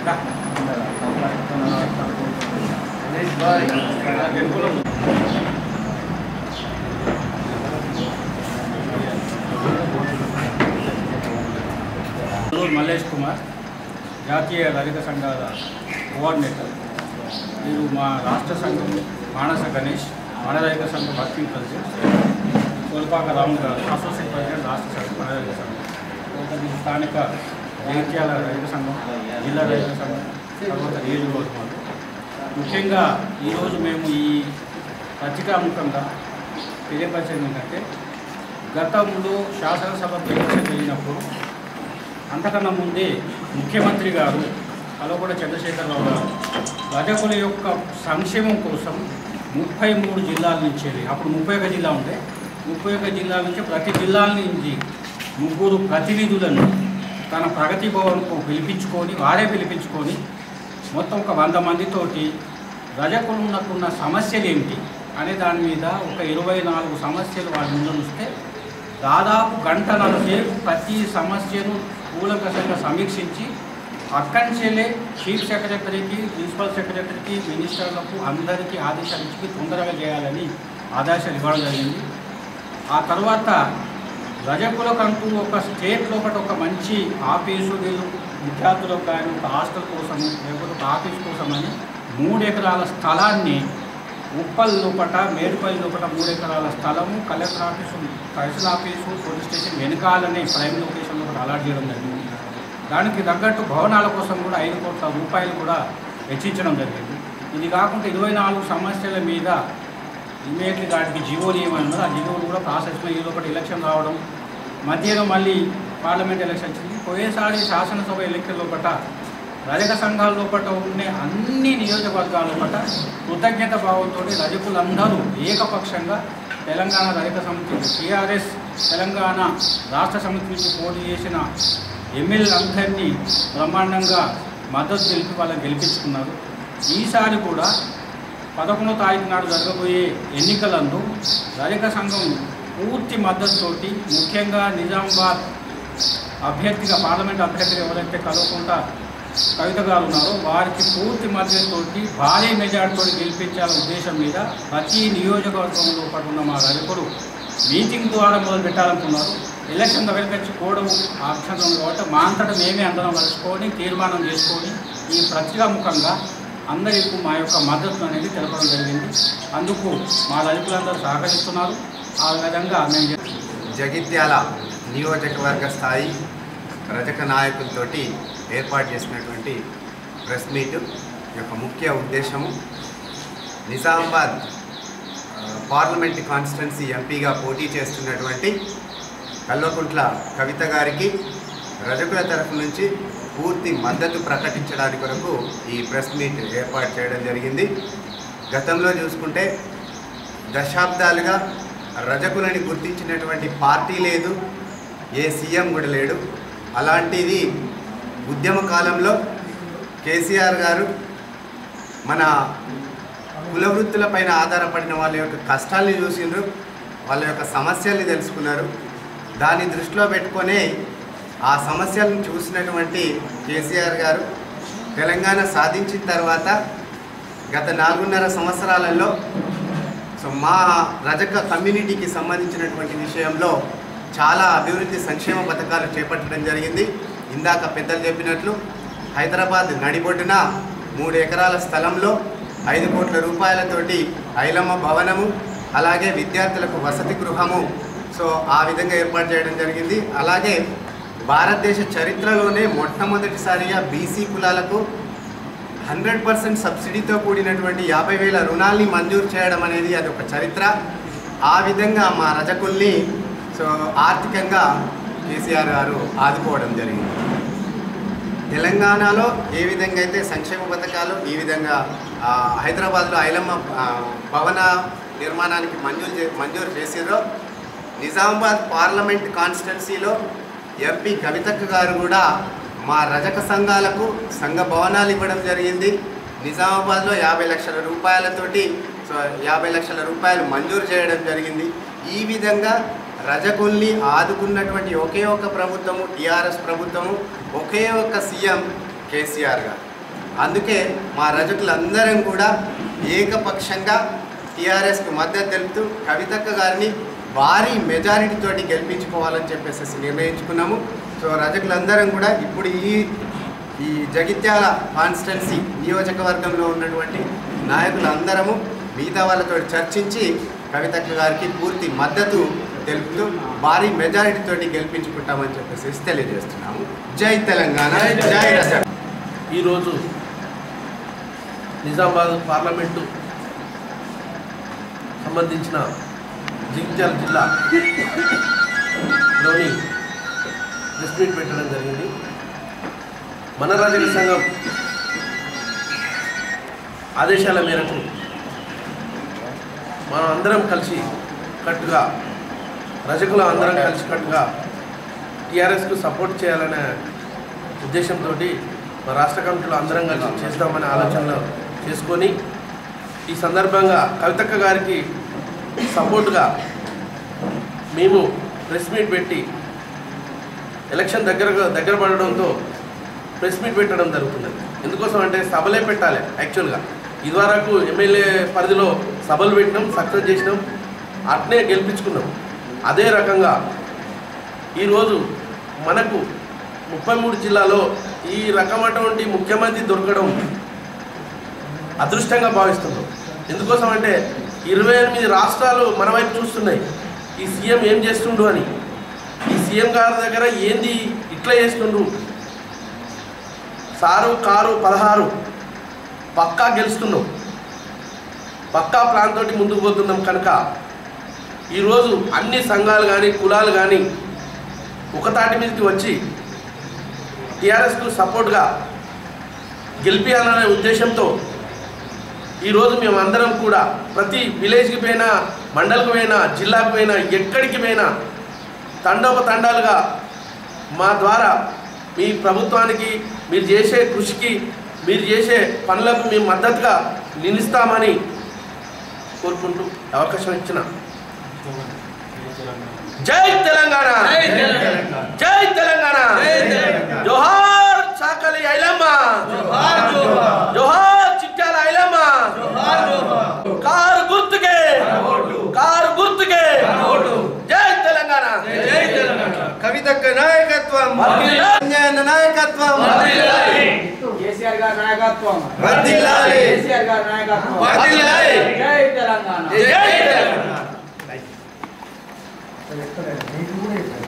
రోజు మల్లేష్ కుమార్ జాతీయ రజక సంఘాల కోఆర్డినేటర్ మీరు మా రాష్ట్ర సంఘం మానస గణేష్ మానరహిక సంఘం వర్కింగ్ ప్రెసిడెంట్ కోల్పాక రాములు గారు అసోసియేట్ ప్రెసిడెంట్ రాష్ట్ర సంఘం మానరహిక సంఘం తర్వాత మీ స్థానిక జగిత్యాల రైతు సంఘం జిల్లా రైతు సంఘం తర్వాత నియోజకవర్గం ముఖ్యంగా ఈరోజు మేము ఈ పత్రికాముఖంగా తెలియపరిచేది ఏంటంటే గతంలో శాసనసభ ఎలక్షన్ జరిగినప్పుడు అంతకన్నా ముందే ముఖ్యమంత్రి గారు కలవకూడ చంద్రశేఖరరావు గారు రజకుల యొక్క సంక్షేమం కోసం ముప్పై మూడు జిల్లాల నుంచి వెళ్ళి అప్పుడు ముప్పై ఒక జిల్లా ఉండే ముప్పై ఒక జిల్లాల నుంచి ప్రతి జిల్లాల నుంచి ముగ్గురు ప్రతినిధులను తన ప్రగతి భవన్కు పిలిపించుకొని వారే పిలిపించుకొని మొత్తం ఒక వంద మందితోటి రజకులున్నకున్న సమస్యలు ఏమిటి అనే దాని మీద ఒక ఇరవై నాలుగు సమస్యలు వాళ్ళ ముందు ఉంచితే దాదాపు గంటన్నర సేపు ప్రతి సమస్యను కూలంకషంగా సమీక్షించి అక్కడి నుంచెల్లే చీఫ్ సెక్రటరీకి ప్రిన్సిపల్ సెక్రటరీకి మినిస్టర్లకు అందరికీ ఆదేశాలు ఇచ్చి తొందరగా చేయాలని ఆదేశాలు ఇవ్వడం జరిగింది ఆ తర్వాత రజకులకంటూ ఒక స్టేట్ లోపల ఒక మంచి ఆఫీసు వీళ్ళు విద్యార్థులకు కానీ ఒక హాస్టల్ కోసం లేకపోతే ఒక ఆఫీస్ కోసమని మూడు ఎకరాల స్థలాన్ని ఉప్పల్ లోపట మేడిపల్లి లోపట మూడు ఎకరాల స్థలము collector office tahsil office police station వెనకాలనే ప్రైమ్ లొకేషన్ లోపల అలాట్ చేయడం జరిగింది దానికి తగ్గట్టు భవనాల కోసం కూడా ఐదు కోట్ల రూపాయలు కూడా వెచ్చించడం జరిగింది ఇది కాకుండా ఇరవై నాలుగు సమస్యల మీద ఇమీడియట్లీ వాటికి జీవోలు ఏమన్నారు ఆ జీవోలు కూడా ప్రాసెస్లో ఈ లోపల ఎలక్షన్ రావడం మధ్యలో మళ్ళీ పార్లమెంట్ ఎలక్షన్ వచ్చింది పోయేసారి శాసనసభ ఎన్నికల లోపల రజక సంఘాల లోపల ఉండే అన్ని నియోజకవర్గాల లోపల కృతజ్ఞత భావంతో రజకులందరూ ఏకపక్షంగా తెలంగాణ రజక సమితి టీఆర్ఎస్ తెలంగాణ రాష్ట్ర సమితి నుంచి పోటీ చేసిన ఎమ్మెల్యేలందరినీ బ్రహ్మాండంగా మద్దతు తెలిపి వాళ్ళని గెలిపించుకున్నారు ఈసారి కూడా పదకొండో తారీఖు నాడు జరగబోయే ఎన్నికలందు రజక సంఘం పూర్తి మద్దతుతోటి ముఖ్యంగా నిజామాబాద్ అభ్యర్థిగా పార్లమెంట్ అభ్యర్థిగా ఎవరైతే కలవకుండా కవిత గారు ఉన్నారో వారికి పూర్తి మద్దతుతోటి భారీ మెజార్టీతో గెలిపించాలనే ఉద్దేశం మీద ప్రతి నియోజకవర్గంలో పాటు ఉన్న మా రజకులు మీటింగ్ ద్వారా మొదలు పెట్టాలనుకున్నారు ఎలక్షన్ దగ్గరికి కోవడం ఆప్షన్ ఉంది కాబట్టి మా అంతటా మేమే అందరం కలుసుకొని తీర్మానం చేసుకొని ఈ పత్రికాముఖంగా అందరికీ మా యొక్క మద్దతు అనేది తెలపడం జరిగింది అందుకు మా రజకులందరూ సహకరిస్తున్నారు ఆ విధంగా మేము చెప్- జగిత్యాల నియోజకవర్గ స్థాయి రజక నాయకులతోటి ఏర్పాటు చేసినటువంటి ప్రెస్ మీట్ యొక్క ముఖ్య ఉద్దేశము నిజామాబాద్ ఆ, పార్లమెంట్ కాన్స్టిట్యున్సీ ఎంపీగా పోటీ చేస్తున్నటువంటి కల్వకుంట్ల కవిత గారికి రజకుల తరఫు నుంచి పూర్తి మద్దతు ప్రకటించడానికి కొరకు ఈ ప్రెస్ మీట్ ఏర్పాటు చేయడం జరిగింది గతంలో చూసుకుంటే దశాబ్దాలుగా రజకులని గుర్తించినటువంటి పార్టీ లేదు ఏ సీఎం కూడా లేడు అలాంటిది ఉద్యమ కాలంలో కేసీఆర్ గారు మన కుల వృత్తులపైన ఆధారపడిన వాళ్ళ యొక్క కష్టాల్ని చూసిండ్రు వాళ్ళ యొక్క సమస్యల్ని తెలుసుకున్నారు దాన్ని దృష్టిలో పెట్టుకొనే ఆ సమస్యలను చూసినటువంటి కేసీఆర్ గారు తెలంగాణ సాధించిన తర్వాత గత నాలుగున్నర సంవత్సరాలలో సో మా రజక కమ్యూనిటీకి సంబంధించినటువంటి విషయంలో చాలా అభివృద్ధి సంక్షేమ పథకాలు చేపట్టడం జరిగింది ఇందాక పెద్దలు చెప్పినట్లు హైదరాబాద్ నడిబొడ్డున మూడు ఎకరాల స్థలంలో ఐదు కోట్ల రూపాయలతోటి ఐలమ్మ భవనము అలాగే విద్యార్థులకు వసతి గృహము సో ఆ విధంగా ఏర్పాటు చేయడం జరిగింది అలాగే భారతదేశ చరిత్రలోనే మొట్టమొదటిసారిగా బీసీ కులాలకు హండ్రెడ్ పర్సెంట్ సబ్సిడీతో కూడినటువంటి యాభై వేల రుణాల్ని మంజూరు చేయడం అనేది అది ఒక చరిత్ర ఆ విధంగా మా రజకుల్ని సో ఆర్థికంగా కేసీఆర్ గారు ఆదుకోవడం జరిగింది తెలంగాణలో ఏ విధంగా అయితే సంక్షేమ పథకాలు ఈ విధంగా ఆ, హైదరాబాద్లో ఐలమ్మ ఆ, భవన నిర్మాణానికి మంజూరు చే మంజూరు చేసిరో నిజామాబాద్ పార్లమెంట్ కాన్స్టిట్యున్సీలో ఎంపీ కవితక్క గారు కూడా మా రజక సంఘాలకు సంఘ భవనాలు ఇవ్వడం జరిగింది నిజామాబాద్లో యాభై లక్షల రూపాయలతోటి సో యాభై లక్షల రూపాయలు మంజూరు చేయడం జరిగింది ఈ విధంగా రజకుల్ని ఆదుకున్నటువంటి ఒకే ఒక ప్రభుత్వము టీఆర్ఎస్ ప్రభుత్వము ఒకే ఒక సీఎం కేసీఆర్ గారు అందుకే మా రజకులందరం కూడా ఏకపక్షంగా టీఆర్ఎస్కి మద్దతు తెలుపుతూ కవితక్క గారిని భారీ మెజారిటీ తోటి గెలిపించుకోవాలని చెప్పేసి నిర్ణయించుకున్నాము సో రజకులందరం కూడా ఇప్పుడు ఈ ఈ జగిత్యాల కాన్స్టిట్యున్సీ నియోజకవర్గంలో ఉన్నటువంటి నాయకులందరము మిగతా వాళ్ళతో చర్చించి కవితక్క గారికి పూర్తి మద్దతు తెలుపుతూ భారీ మెజారిటీ తోటి గెలిపించుకుంటామని చెప్పేసి తెలియజేస్తున్నాము జై తెలంగాణ జై రజక్ ఈరోజు నిజామాబాద్ పార్లమెంటు సంబంధించిన జగిత్యాల జిల్లాలోని ప్రెస్ మీట్ పెట్టడం జరిగింది మన రాజకీయ సంఘం ఆదేశాల మేరకు మనం అందరం కలిసి కట్టుగా రజకులు అందరం కలిసి కట్టుగా టీఆర్ఎస్కు సపోర్ట్ చేయాలనే ఉద్దేశంతో మా రాష్ట్ర కమిటీలో అందరం కలిసి చేస్తామనే ఆలోచనలు చేసుకొని ఈ సందర్భంగా కవితక్క గారికి సపోర్ట్గా మేము ప్రెస్ మీట్ పెట్టి ఎలక్షన్ దగ్గర దగ్గర పడడంతో ప్రెస్ మీట్ పెట్టడం జరుగుతున్నది ఎందుకోసం అంటే సభలే పెట్టాలి యాక్చువల్గా ఇదివరకు ఎమ్మెల్యే పరిధిలో సభలు పెట్టినాం సక్సెస్ చేసినాం అట్నే గెలిపించుకున్నాం అదే రకంగా ఈరోజు మనకు ముప్పై మూడు జిల్లాలో ఈ రకమైనటువంటి ముఖ్యమంత్రి దొరకడం అదృష్టంగా భావిస్తున్నాం ఎందుకోసం అంటే ఇరవై ఎనిమిది రాష్ట్రాలు మన వైపు చూస్తున్నాయి ఈ సీఎం ఏం చేస్తుండు అని ఈ సీఎం గారి దగ్గర ఏంది ఇట్లా చేస్తుండ్రు సారు కారు పదహారు పక్కా గెలుస్తున్నాం పక్కా ప్లాన్ తోటి ముందుకు పోతున్నాం కనుక ఈరోజు అన్ని సంఘాలు కానీ కులాలు కానీ ఒక తాటి మీదకి వచ్చి టీఆర్ఎస్కు సపోర్ట్గా గెలిపియాలనే ఉద్దేశంతో ఈరోజు మేము అందరం కూడా ప్రతి విలేజ్కి పోయినా మండలికి పోయినా జిల్లాకు పోయినా ఎక్కడికి పోయినా తండోప తండాలుగా మా ద్వారా మీ ప్రభుత్వానికి మీరు చేసే కృషికి మీరు చేసే పనులకు మేము మద్దతుగా నిలుస్తామని కోరుకుంటూ అవకాశం ఇచ్చిన జై తెలంగాణ జై తెలంగాణ జోహార్ చాకలి ఐలమ్మ జోహార్ చిట్యాల ఐలమ్మ కారు గుర్తుకే కారు గుర్తుకే జై తెలంగాణ కవితక్క నాయకత్వం వర్ధిల్లాలి. సంజయ్ నాయకత్వం కేసీఆర్ గారి నాయకత్వం వర్ధిల్లాలి. కేసీఆర్ గారి నాయకత్వం వర్ధిల్లాలి. జై తెలంగాణ జై తెలంగాణ